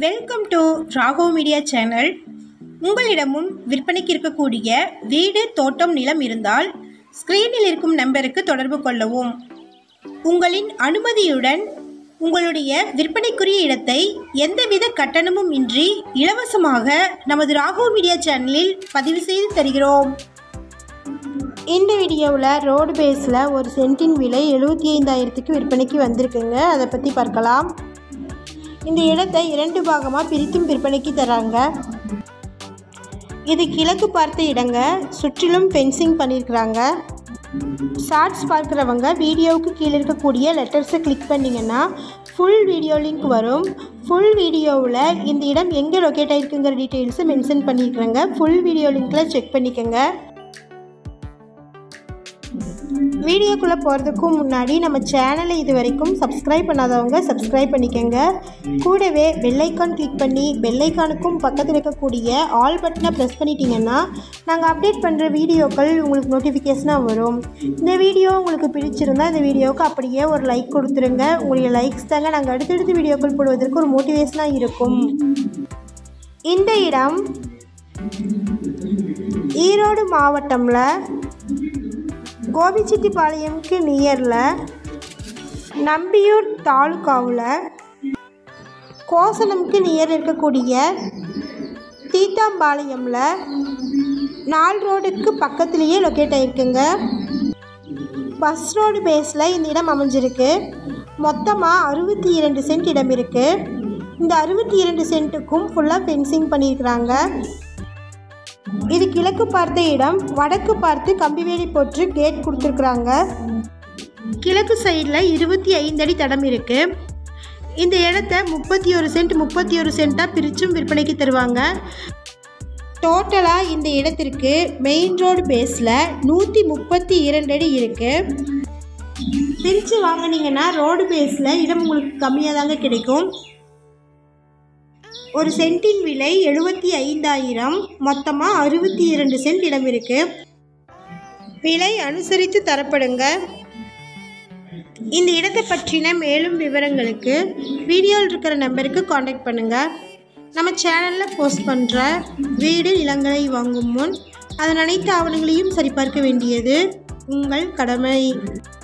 welcome to Rago media channel உங்களிடமும் விற்பனைக்கு இருக்கக்கூடிய வீடு தோட்டம் நிலம் இருந்தால் ஸ்க்ரீனில் இருக்கும் நம்பருக்கு தொடர்பு கொள்ளவும் உங்களின் அனுமதியுடன் உங்களுடைய விற்பனைக்குரிய இடத்தை எந்தவித கட்டணமும் இன்றி இலவசமாக நமது ராகோ மீடியா சேனலில் பதிவு செய்து தருகிறோம் இந்த வீடியோவில் ரோடு பேஸில் ஒரு சென்ட்டின் விலை எழுபத்தி ஐந்தாயிரத்துக்கு விற்பனைக்கு வந்திருக்குங்க அதை பற்றி பார்க்கலாம் இந்த இடத்தை இரண்டு பாகமாக பிரித்தும் விற்பனைக்கு தராங்க இது கிழக்கு பார்த்த இடங்க சுற்றிலும் ஃபென்சிங் பண்ணியிருக்கிறாங்க ஷார்ட்ஸ் பார்க்குறவங்க வீடியோவுக்கு கீழே இருக்கக்கூடிய லெட்டர்ஸை கிளிக் பண்ணிங்கன்னா ஃபுல் வீடியோ லிங்க் வரும் ஃபுல் வீடியோவில் இந்த இடம் எங்கே லொக்கேட் ஆகிருக்குங்கிற டீட்டெயில்ஸை மென்ஷன் பண்ணியிருக்கிறேங்க ஃபுல் வீடியோ லிங்க்கில் செக் பண்ணிக்கோங்க வீடியோக்குள்ளே போகிறதுக்கும் முன்னாடி நம்ம சேனலை இது வரைக்கும் சப்ஸ்கிரைப் பண்ணாதவங்க சப்ஸ்கிரைப் பண்ணிக்கோங்க கூடவே பெல்லைக்கான் கிளிக் பண்ணி பெல்லைக்கானுக்கும் பக்கத்தில் இருக்கக்கூடிய ஆல் பட்டனை ப்ரெஸ் பண்ணிட்டீங்கன்னா நாங்கள் அப்டேட் பண்ணுற வீடியோக்கள் உங்களுக்கு நோட்டிஃபிகேஷனாக வரும் இந்த வீடியோ உங்களுக்கு பிடிச்சிருந்தா இந்த வீடியோவுக்கு அப்படியே ஒரு லைக் கொடுத்துருங்க உங்களுடைய லைக்ஸ் தாங்க நாங்கள் அடுத்தடுத்து வீடியோக்கள் போடுவதற்கு ஒரு மோட்டிவேஷனாக இருக்கும் இந்த இடம் ஈரோடு மாவட்டமில் கோபிச்செட்டிப்பாளையம்க்கு நியரில் நம்பியூர் தாலுக்காவில் கோசனம்க்கு நியர் இருக்கக்கூடிய தீத்தாம்பாளையமில் நால் ரோடுக்கு பக்கத்துலேயே லொக்கேட் ஆகிருக்குங்க பஸ் ரோடு பேஸில் இந்த இடம் அமைஞ்சிருக்கு மொத்தமாக அறுபத்தி இரண்டு சென்ட் இடம் இருக்குது இந்த அறுபத்தி இரண்டு சென்ட்டுக்கும் ஃபுல்லாக ஃபென்சிங் பண்ணியிருக்கிறாங்க இது கிழக்கு பார்த்த இடம் வடக்கு பார்த்து கம்பிவேலி போட்டு கேட் கொடுத்துருக்குறாங்க கிழக்கு சைடில் இருபத்தி ஐந்து அடி தடம் இருக்குது இந்த இடத்த முப்பத்தி ஒரு சென்ட் முப்பத்தி ஒரு சென்ட்டாக பிரித்தும் விற்பனைக்கு தருவாங்க டோட்டலாக இந்த இடத்திற்கு மெயின் ரோடு பேஸில் நூற்றி முப்பத்தி இரண்டு அடி இருக்குது பிரித்து வாங்கினீங்கன்னா ரோடு பேஸில் இடம் உங்களுக்கு கம்மியாக தாங்க கிடைக்கும் ஒரு சென்ட்டின் விலை எழுபத்தி ஐந்தாயிரம் மொத்தமாக அறுபத்தி இரண்டு சென்ட் இடம் இருக்கு விலை அனுசரித்து தரப்படுங்க இந்த இடத்தை பற்றின மேலும் விவரங்களுக்கு வீடியோவில் இருக்கிற நம்பருக்கு காண்டாக்ட் பண்ணுங்கள் நம்ம சேனலில் போஸ்ட் பண்ணுற வீடு நிலங்களை வாங்கும் முன் அதன் அனைத்து ஆவணங்களையும் சரிபார்க்க வேண்டியது உங்கள் கடமை